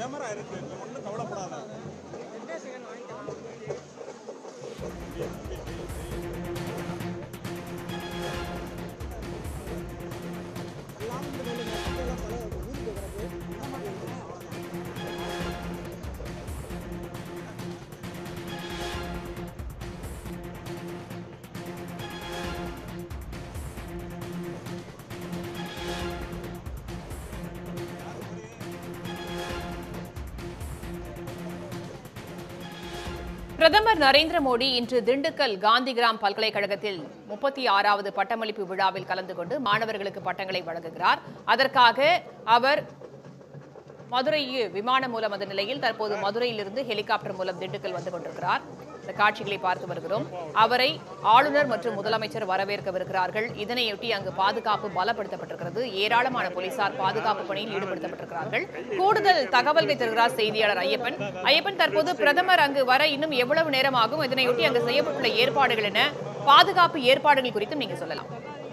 camera இருக்கு நீ ஒன்றும் கவலைப்படாத பிரதமர் நரேந்திர மோடி இன்று திண்டுக்கல் காந்திகிராம் பல்கலைக்கழகத்தில் முப்பத்தி ஆறாவது பட்டமளிப்பு விழாவில் கலந்து கொண்டு மாணவர்களுக்கு பட்டங்களை வழங்குகிறார் அதற்காக அவர் மதுரை விமானம் மூலம் வந்த நிலையில் தற்போது மதுரையிலிருந்து ஹெலிகாப்டர் மூலம் திண்டுக்கல் வந்து கொண்டிருக்கிறார் இந்த காட்சிகளை பார்த்து வருகிறோம் அவரை ஆளுநர் மற்றும் முதலமைச்சர் வரவேற்கவிருக்கிறார்கள் இதனையொட்டி அங்கு பாதுகாப்பு பலப்படுத்தப்பட்டிருக்கிறது ஏராளமான போலீசார் பாதுகாப்பு பணியில் ஈடுபடுத்தப்பட்டிருக்கிறார்கள் கூடுதல் தகவல்களை தருகிறார் செய்தியாளர் ஐயப்பன் ஐயப்பன் தற்போது பிரதமர் அங்கு வர இன்னும் எவ்வளவு நேரம் ஆகும் இதனையொட்டி அங்கு செய்யப்பட்டுள்ள ஏற்பாடுகள் என பாதுகாப்பு ஏற்பாடுகள் குறித்தும் நீங்க சொல்லலாம்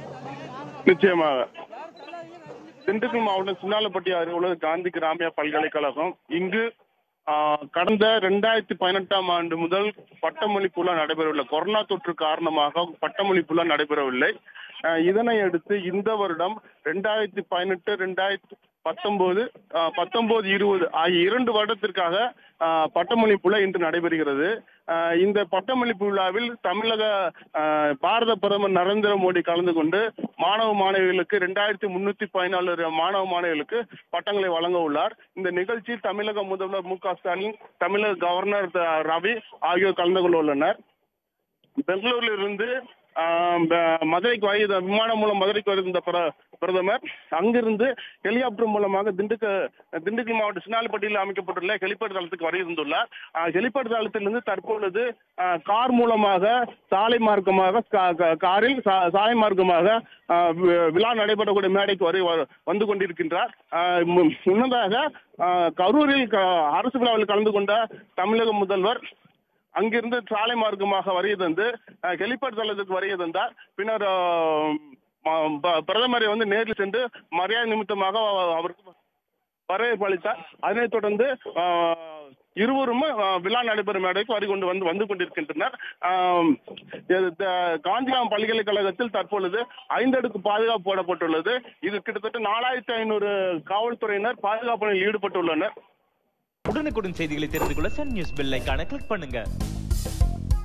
நிச்சயமாக திண்டுக்கல் மாவட்டம் சின்னாலப்பட்டி அருகே உள்ள காந்தி கிராமிய பல்கலைக்கழகம் இங்கு ஆஹ், கடந்த ரெண்டாயிரத்தி பதினெட்டாம் ஆண்டு முதல் பட்டமளிப்புலாம் நடைபெறவில்லை கொரோனா தொற்று காரணமாக பட்டமளிப்புலாம் நடைபெறவில்லை ஆஹ், இதனை அடுத்து இந்த வருடம் ரெண்டாயிரத்தி பதினெட்டு ரெண்டாயிரத்தி பத்தொன்பது பத்தொன்பது இருபது ஆகிய இரண்டு வருடத்திற்காக ஆஹ், பட்டமளிப்புல இன்று நடைபெறுகிறது ஆஹ், இந்த பட்டமளிப்பு விழாவில் தமிழக ஆஹ், பாரத பிரதமர் நரேந்திர மோடி கலந்து கொண்டு மாணவ மாணவிகளுக்கு ரெண்டாயிரத்தி முன்னூத்தி பதினாலு மாணவ மாணவிகளுக்கு பட்டங்களை வழங்க உள்ளார் இந்த நிகழ்ச்சியில் தமிழக முதல்வர் மு க ஸ்டாலின் தமிழக கவர்னர் த- ரவி ஆகியோர் கலந்து கொள்ள உள்ளனர் பெங்களூரில் இருந்து ஆஹ், ப- மதுரைக்கு வருகிற விமானம் மூலம் மதுரைக்கு வருகின்ற பிர- பிரதமர் அங்கிருந்து ஹெலிகாப்டர் மூலமாக திண்டுக்கல் திண்டுக்கல் மாவட்டம் சின்னாலப்பட்டியில் அமைக்கப்பட்டுள்ள ஹெலிபேட் தளத்துக்கு வருகின்றுள்ளார் ஆஹ், ஹெலிபேட் தளத்திலிருந்து தற்பொழுது ஆஹ், கார் மூலமாக சாலை மார்க்கமாக கா- கா- காரில் சா- சாலை மார்க்கமாக ஆஹ், வி- விழா நடைபெறக்கூடிய மேடைக்கு வரை வ- வந்து கொண்டிருக்கின்றார் ஆஹ், மு- முன்னதாக ஆஹ், கரூரில் க- அரசு விழாவில் கலந்து கொண்ட தமிழக முதல்வர் அங்கிருந்து சாலை மார்க்கமாக வருகை தந்து அஹ், ஹெலிபேட் தளத்துக்கு வருகை தந்தார் பின்னர் அஹ், ம- ப- பிரதமரை வந்து நேரில் சென்று மரியாதை நிமித்தமாக அவ- அவருக்கு வரவேற்பு அளித்தார் அதனைத் தொடர்ந்து அஹ், இருவரும் அஹ், விழா நடைபெறும் மேடைக்கு வரி கொண்டு வந்து வந்து கொண்டிருக்கின்றனர் ஆம், இது த- காந்திகிராம் பல்கலைக்கழகத்தில் தற்பொழுது ஐந்தடுக்கு பாதுகாப்பு போடப்பட்டுள்ளது இது கிட்டத்தட்ட நாலாயிரத்தி ஐநூறு காவல்துறையினர் பாதுகாப்பு பணியில் ஈடுபட்டுள்ளனர் உடனுக்குடன் செய்திகளை தெரிந்து கொள்ள சன் நியூஸ் பெல் ஐகானை கிளிக் பண்ணுங்க